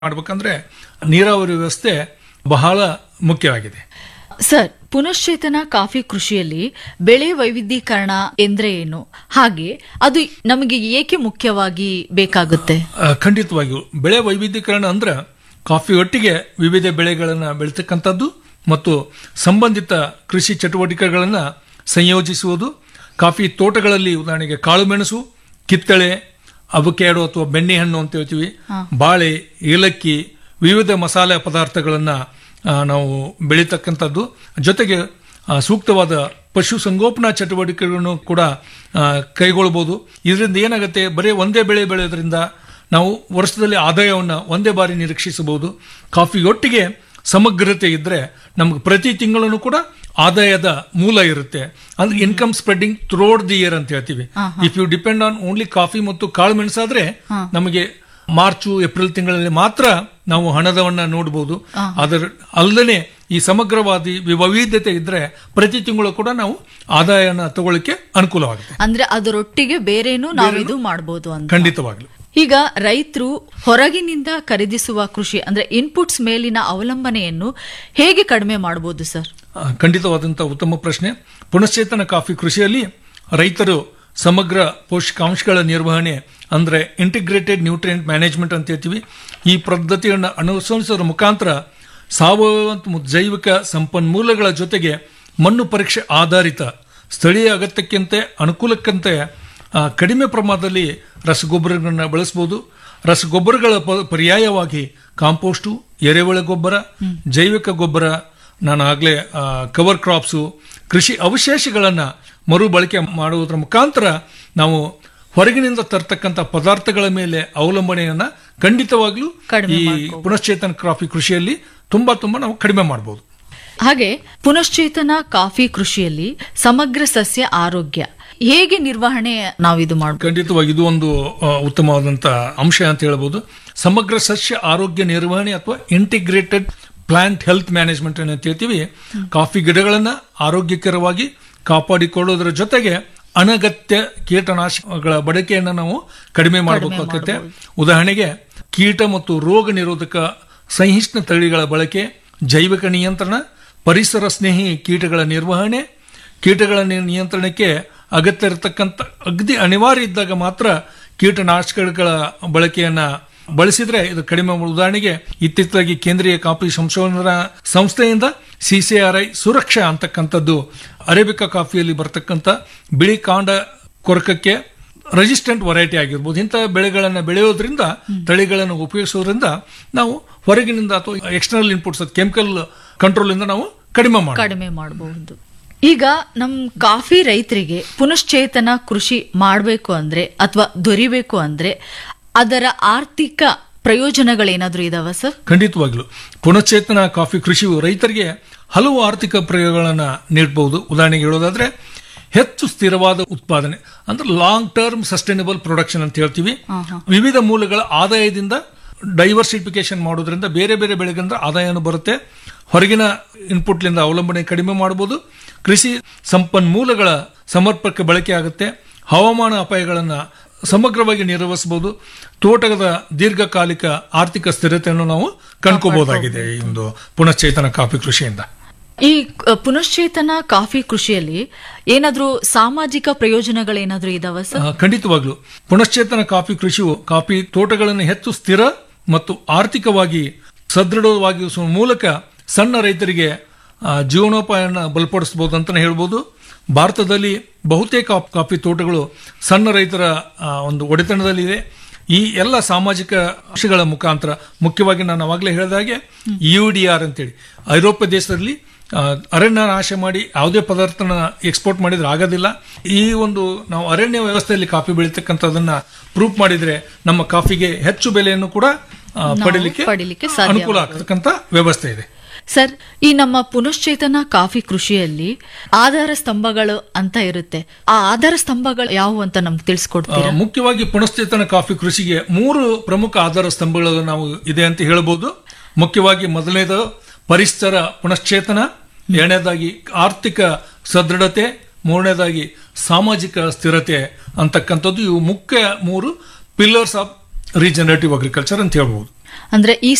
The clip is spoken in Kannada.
ಮಾಡ್ಬೇಕಂದ್ರೆ ನೀರಾವರಿ ವ್ಯವಸ್ಥೆ ಬಹಳ ಮುಖ್ಯವಾಗಿದೆ ಸರ್ ಪುನಶ್ಚೇತನ ಕಾಫಿ ಕೃಷಿಯಲ್ಲಿ ಬೆಳೆ ವೈವಿಧ್ಯೀಕರಣ ಎಂದ್ರೆ ಏನು ಹಾಗೆ ಅದು ನಮಗೆ ಏಕೆ ಮುಖ್ಯವಾಗಿ ಬೇಕಾಗುತ್ತೆ ಆ, ಖಂಡಿತವಾಗಿಯೂ ಬೆಳೆ ವೈವಿಧ್ಯೀಕರಣ ಅಂದ್ರೆ ಕಾಫಿ ಒಟ್ಟಿಗೆ ವಿವಿಧ ಬೆಳೆಗಳನ್ನು ಬೆಳೀತಕ್ಕಂಥದ್ದು ಮತ್ತು ಸಂಬಂಧಿತ ಕೃಷಿ ಚಟುವಟಿಕೆಗಳನ್ನು ಸಂಯೋಜಿಸುವುದು ಕಾಫಿ ತೋಟಗಳಲ್ಲಿ ಉದಾಹರಣೆಗೆ ಕಾಳುಮೆಣಸು ಕಿತ್ತಳೆ ಅವಕ್ಯಾಡೋ ಅಥವಾ ಬೆಣ್ಣೆಹಣ್ಣು ಅಂತ ಹೇಳ್ತೀವಿ ಬಾಳೆ ಏಲಕ್ಕಿ ವಿವಿಧ ಮಸಾಲೆ ಪದಾರ್ಥಗಳನ್ನು ನಾವು ಬೆಳೀತಕ್ಕಂಥದ್ದು ಜೊತೆಗೆ ಆ, ಸೂಕ್ತವಾದ ಪಶು ಸಂಗೋಪನಾ ಚಟುವಟಿಕೆಗಳನ್ನು ಕೂಡ ಆ, ಕೈಗೊಳ್ಬೋದು ಇದರಿಂದ ಏನಾಗುತ್ತೆ ಬರೀ ಒಂದೇ ಬೆಳೆ ಬೆಳೆಯೋದ್ರಿಂದ ನಾವು ವರ್ಷದಲ್ಲಿ ಆದಾಯವನ್ನು ಒಂದೇ ಬಾರಿ ನಿರೀಕ್ಷಿಸಬಹುದು ಕಾಫಿಯೊಟ್ಟಿಗೆ ಸಮಗ್ರತೆ ಇದ್ರೆ ನಮ್ಗೆ ಪ್ರತಿ ತಿಂಗಳನ್ನು ಕೂಡ ಆದಾಯದ ಮೂಲ ಇರುತ್ತೆ ಅಂದ್ರೆ income spreading throughout the year ಅಂತ ಹೇಳ್ತೀವಿ if you depend on only coffee ಮತ್ತು ಕಾಳು ಮೆಣಸಾದ್ರೆ ನಮಗೆ ಮಾರ್ಚು ಏಪ್ರಿಲ್ ತಿಂಗಳಲ್ಲಿ ಮಾತ್ರ ನಾವು ಹಣದವನ್ನ ನೋಡಬಹುದು ಅದರ ಅಲ್ಲದೆ ಈ ಸಮಗ್ರವಾದಿ ವೈವಿಧ್ಯತೆ ಇದ್ರೆ ಪ್ರತಿ ತಿಂಗಳು ಕೂಡ ನಾವು ಆದಾಯನ ತಗೊಳ್ಳಿಕ್ಕೆ ಅನುಕೂಲವಾಗುತ್ತೆ ಅಂದ್ರೆ ಅದರೊಟ್ಟಿಗೆ ಬೇರೇನು ನಾವು ಇದು ಮಾಡಬಹುದು ಅಂತ ಖಂಡಿತವಾಗ್ಲು ಈಗ ರೈತರು ಹೊರಗಿನಿಂದ ಖರೀದಿಸುವ ಕೃಷಿ ಅಂದ್ರೆ ಇನ್ಪುಟ್ಸ್ ಮೇಲಿನ ಅವಲಂಬನೆಯನ್ನು ಹೇಗೆ ಕಡಿಮೆ ಮಾಡಬಹುದು ಸರ್ ಆ, ಖಂಡಿತವಾದಂಥ ಉತ್ತಮ ಪ್ರಶ್ನೆ ಪುನಶ್ಚೇತನ ಕಾಫಿ ಕೃಷಿಯಲ್ಲಿ ರೈತರು ಸಮಗ್ರ ಪೋಷಕಾಂಶಗಳ ನಿರ್ವಹಣೆ ಅಂದ್ರೆ ಇಂಟಿಗ್ರೇಟೆಡ್ ನ್ಯೂಟ್ರಿಯೆಂಟ್ ಮ್ಯಾನೇಜ್ಮೆಂಟ್ ಅಂತ ಹೇಳ್ತೀವಿ ಈ ಪದ್ಧತಿಯನ್ನು ಅನುಸರಿಸೋದ್ರ ಮುಖಾಂತರ ಸಾವಯವ ಮತ್ತು ಜೈವಿಕ ಸಂಪನ್ಮೂಲಗಳ ಜೊತೆಗೆ ಮಣ್ಣು ಪರೀಕ್ಷೆ ಆಧಾರಿತ ಸ್ಥಳೀಯ ಅಗತ್ಯಕ್ಕಿಂತ ಅನುಕೂಲಕ್ಕಂತೆ ಆ, ಕಡಿಮೆ ಪ್ರಮಾಣದಲ್ಲಿ ರಸಗೊಬ್ಬರಗಳನ್ನು ಬಳಸಬಹುದು ರಸಗೊಬ್ಬರಗಳ ಪ- ಪರ್ಯಾಯವಾಗಿ ಕಾಂಪೋಸ್ಟು ಎರೆಹುಳ ಗೊಬ್ಬರ ಜೈವಿಕ ಗೊಬ್ಬರ ನಾನು ಆಗಲೇ ಕವರ್ ಕ್ರಾಪ್ಸು ಕೃಷಿ ಅವಶೇಷಗಳನ್ನು ಮರುಬಳಕೆ ಮಾಡುವುದರ ಮುಖಾಂತರ ನಾವು ಹೊರಗಿನಿಂದ ತರ್ತಕ್ಕಂಥ ಪದಾರ್ಥಗಳ ಮೇಲೆ ಅವಲಂಬನೆಯನ್ನ ಖಂಡಿತವಾಗ್ಲೂ ಕಡಿಮೆ ಈ ಪುನಶ್ಚೇತನ ಕಾಫಿ ಕೃಷಿಯಲ್ಲಿ ತುಂಬಾ ತುಂಬಾ ನಾವು ಕಡಿಮೆ ಮಾಡಬಹುದು ಹಾಗೆ ಪುನಶ್ಚೇತನ ಕಾಫಿ ಕೃಷಿಯಲ್ಲಿ ಸಮಗ್ರ ಸಸ್ಯ ಆರೋಗ್ಯ ಹೇಗೆ ನಿರ್ವಹಣೆ ನಾವು ಇದು ಮಾಡಬಹುದು ಖಂಡಿತವಾಗಿ ಇದು ಒಂದು ಆ, ಉತ್ತಮವಾದಂತ ಅಂಶ ಅಂತ ಹೇಳ್ಬೋದು ಸಮಗ್ರ ಸಸ್ಯ ಆರೋಗ್ಯ ನಿರ್ವಹಣೆ ಅಥವಾ ಇಂಟಿಗ್ರೇಟೆಡ್ ಪ್ಲಾಂಟ್ ಹೆಲ್ತ್ ಮ್ಯಾನೇಜ್ಮೆಂಟ್ ಅಂತ ಹೇಳ್ತೀವಿ ಕಾಫಿ ಗಿಡಗಳನ್ನ ಆರೋಗ್ಯಕರವಾಗಿ ಕಾಪಾಡಿಕೊಳ್ಳೋದ್ರ ಜೊತೆಗೆ ಅನಗತ್ಯ ಕೀಟನಾಶಕಗಳ ಬಳಕೆಯನ್ನು ನಾವು ಕಡಿಮೆ ಮಾಡಬೇಕಾಗುತ್ತೆ ಉದಾಹರಣೆಗೆ ಕೀಟ ಮತ್ತು ರೋಗ ನಿರೋಧಕ ಸಹಿಷ್ಣು ತಳಿಗಳ ಬಳಕೆ ಜೈವಿಕ ನಿಯಂತ್ರಣ ಪರಿಸರ ಸ್ನೇಹಿ ಕೀಟಗಳ ನಿರ್ವಹಣೆ ಕೀಟಗಳ ನಿ- ನಿಯಂತ್ರಣಕ್ಕೆ ಅಗತ್ಯ ಇರತಕ್ಕಂಥ ಅಗದಿ ಅನಿವಾರ್ಯ ಇದ್ದಾಗ ಮಾತ್ರ ಕೀಟನಾಶಕಗಳ ಬಳಕೆಯನ್ನ ಬಳಸಿದ್ರೆ ಇದು ಕಡಿಮೆ ಮಾಡುವ. ಉದಾಹರಣೆಗೆ ಇತ್ತೀಚೆಗೆ ಕೇಂದ್ರೀಯ ಕಾಫಿ ಸಂಶೋಧನಾ ಸಂಸ್ಥೆಯಿಂದ ಸಿಸಿಆರ್ಐ ಸುರಕ್ಷಾ ಅಂತಕ್ಕಂಥದ್ದು ಅರೇಬಿಕಾ ಕಾಫಿಯಲ್ಲಿ ಬರ್ತಕ್ಕಂಥ ಬಿಳಿ ಕಾಂಡ ಕೊರಕಕ್ಕೆ ರೆಸಿಸ್ಟೆಂಟ್ ವೆರೈಟಿ ಆಗಿರ್ಬೋದು ಇಂಥ ಬೆಳೆಗಳನ್ನು ಬೆಳೆಯೋದ್ರಿಂದ ತಳಿಗಳನ್ನು ಉಪಯೋಗಿಸೋದ್ರಿಂದ ನಾವು ಹೊರಗಿನಿಂದ ಅಥವಾ ಎಕ್ಸ್ಟರ್ನಲ್ ಇನ್ಪುಟ್ಸ್ ಕೆಮಿಕಲ್ ಕಂಟ್ರೋಲ್ ಇಂದ ನಾವು ಕಡಿಮೆ ಮಾಡಬಹುದು ಕಡಿಮೆ ಮಾಡಬಹುದು ಈಗ ನಮ್ ಕಾಫಿ ರೈತರಿಗೆ ಪುನಶ್ಚೇತನ ಕೃಷಿ ಮಾಡಬೇಕು ಅಂದ್ರೆ ಅಥವಾ ದೊರಿಬೇಕು ಅಂದ್ರೆ ಅದರ ಆರ್ಥಿಕ ಪ್ರಯೋಜನಗಳೇನಾದ್ರೂ ಇದಾವ ಸರ್ ಖಂಡಿತವಾಗ್ಲು ಪುನಶ್ಚೇತನ ಕಾಫಿ ಕೃಷಿಯು ರೈತರಿಗೆ ಹಲವು ಆರ್ಥಿಕ ಪ್ರಯೋಗಗಳನ್ನು ನೀಡಬಹುದು ಉದಾಹರಣೆಗೆ ಹೇಳೋದಾದ್ರೆ ಹೆಚ್ಚು ಸ್ಥಿರವಾದ ಉತ್ಪಾದನೆ ಅಂದ್ರೆ ಲಾಂಗ್ ಟರ್ಮ್ ಸಸ್ಟೈನಬಲ್ ಪ್ರೊಡಕ್ಷನ್ ಅಂತ ಹೇಳ್ತೀವಿ ವಿವಿಧ ಮೂಲಗಳ ಆದಾಯದಿಂದ ಡೈವರ್ಸಿಫಿಕೇಶನ್ ಮಾಡೋದ್ರಿಂದ ಬೇರೆ ಬೇರೆ ಬೆಳೆಗಳಿಂದ ಆದಾಯನೂ ಬರುತ್ತೆ ಹೊರಗಿನ ಇನ್ಪುಟ್ಲಿಂದ ಅವಲಂಬನೆ ಕಡಿಮೆ ಮಾಡಬಹುದು ಕೃಷಿ ಸಂಪನ್ಮೂಲಗಳ ಸಮರ್ಪಕ ಬಳಕೆ ಆಗುತ್ತೆ ಹವಾಮಾನ ಅಪಾಯಗಳನ್ನು ಸಮಗ್ರವಾಗಿ ನಿರ್ವಹಿಸಬಹುದು ತೋಟದ ದೀರ್ಘಕಾಲಿಕ ಆರ್ಥಿಕ ಸ್ಥಿರತೆಯನ್ನು ನಾವು ಕಂಡ್ಕೋಬಹುದಾಗಿದೆ ಈ ಒಂದು ಪುನಶ್ಚೇತನ ಕಾಫಿ ಕೃಷಿಯಿಂದ ಈ ಅ, ಪುನಶ್ಚೇತನ ಕಾಫಿ ಕೃಷಿಯಲ್ಲಿ ಏನಾದ್ರೂ ಸಾಮಾಜಿಕ ಪ್ರಯೋಜನಗಳೇನಾದ್ರೂ ಇದಾವ ಸರ್ ಆ, ಖಂಡಿತವಾಗ್ಲು ಪುನಶ್ಚೇತನ ಕಾಫಿ ಕೃಷಿಯು ಕಾಫಿ ತೋಟಗಳನ್ನು ಹೆಚ್ಚು ಸ್ಥಿರ ಮತ್ತು ಆರ್ಥಿಕವಾಗಿ ಸದೃಢವಾಗಿಸುವ ಮೂಲಕ ಸಣ್ಣ ರೈತರಿಗೆ ಆ, ಜೀವನೋಪಾಯನ ಬಲಪಡಿಸಬಹುದು ಅಂತಾನೆ ಹೇಳ್ಬೋದು ಭಾರತದಲ್ಲಿ ಬಹುತೇಕ ಕಾಫಿ ತೋಟಗಳು ಸಣ್ಣ ರೈತರ ಆ, ಒಂದು ಒಡೆತನದಲ್ಲಿದೆ ಈ ಎಲ್ಲ ಸಾಮಾಜಿಕ ಅಂಶಗಳ ಮುಖಾಂತರ ಮುಖ್ಯವಾಗಿ ನಾನು ಅವಾಗಲೇ ಹೇಳಿದ ಹಾಗೆ ಯು ಡಿ ಆರ್ ಅಂತೇಳಿ ಐರೋಪ್ಯ ದೇಶದಲ್ಲಿ ಆ, ಅರಣ್ಯ ನಾಶ ಮಾಡಿ ಯಾವುದೇ ಪದಾರ್ಥನ ಎಕ್ಸ್ಪೋರ್ಟ್ ಮಾಡಿದ್ರೆ ಆಗೋದಿಲ್ಲ ಈ ಒಂದು ನಾವು ಅರಣ್ಯ ವ್ಯವಸ್ಥೆಯಲ್ಲಿ ಕಾಫಿ ಬೆಳೀತಕ್ಕಂಥದನ್ನ ಪ್ರೂಫ್ ಮಾಡಿದ್ರೆ ನಮ್ಮ ಕಾಫಿಗೆ ಹೆಚ್ಚು ಬೆಲೆಯನ್ನು ಕೂಡ ಆ, ಪಡೀಲಿಕ್ಕೆ ಪಡೀಲಿಕ್ಕೆ ಸಾಧ್ಯ ಅನುಕೂಲ ಆಗ್ತಕ್ಕಂಥ ವ್ಯವಸ್ಥೆ ಇದೆ ಸರ್ ಈ ನಮ್ಮ ಪುನಶ್ಚೇತನ ಕಾಫಿ ಕೃಷಿಯಲ್ಲಿ ಆಧಾರ ಸ್ತಂಭಗಳು ಅಂತ ಇರುತ್ತೆ ಆ ಆಧಾರ ಸ್ತಂಭಗಳು ಯಾವುವು ಅಂತ ನಮ್ಗೆ ಆ, ತಿಳಿಸ್ಕೊಡ್ತೀರಾ ಮುಖ್ಯವಾಗಿ ಪುನಶ್ಚೇತನ ಕಾಫಿ ಕೃಷಿಗೆ ಮೂರು ಪ್ರಮುಖ ಆಧಾರ ಸ್ತಂಭಗಳು ನಾವು ಇದೆ ಅಂತ ಹೇಳ್ಬೋದು ಮುಖ್ಯವಾಗಿ ಮೊದಲನೇದು ಪರಿಸರ ಪುನಶ್ಚೇತನ ಎರಡನೇದಾಗಿ ಆರ್ಥಿಕ ಸದೃಢತೆ ಮೂರನೇದಾಗಿ ಸಾಮಾಜಿಕ ಸ್ಥಿರತೆ ಅಂತಕ್ಕಂಥದ್ದು ಇವು ಮುಖ್ಯ ಮೂರು ಪಿಲ್ಲರ್ಸ್ ಆಫ್ ರೀಜನರೇಟಿವ್ ಅಗ್ರಿಕಲ್ಚರ್ ಅಂತ ಹೇಳ್ಬೋದು ಅಂದ್ರೆ ಈ